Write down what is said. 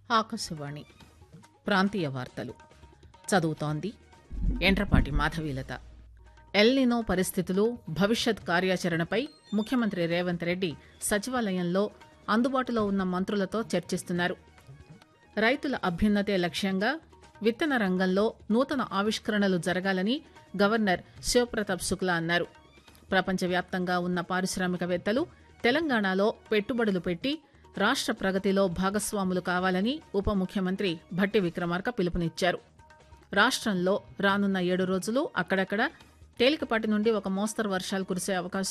ఆకాశవాణి ప్రాంతీయ వార్తలు చదువుతోంది ఎండ్రపాటి మాధవీలత ఎల్నినో పరిస్థితులు భవిష్యత్ కార్యాచరణపై ముఖ్యమంత్రి రేవంత్ రెడ్డి సచివాలయంలో అందుబాటులో ఉన్న మంత్రులతో చర్చిస్తున్నారు రైతుల అభ్యున్నతే లక్ష్యంగా విత్తన రంగంలో నూతన ఆవిష్కరణలు జరగాలని గవర్నర్ శివప్రతాప్ శుక్లా అన్నారు ప్రపంచవ్యాప్తంగా ఉన్న పారిశ్రామికవేత్తలు తెలంగాణలో పెట్టుబడులు పెట్టి రాష్ట్ర ప్రగతిలో భాగస్వాములు కావాలని ఉప ముఖ్యమంత్రి భట్టి విక్రమార్క పిలుపునిచ్చారు రాష్ట్రంలో రానున్న ఏడు రోజులు అక్కడక్కడ తేలికపాటి నుండి ఒక మోస్తరు వర్షాలు కురిసే అవకాశం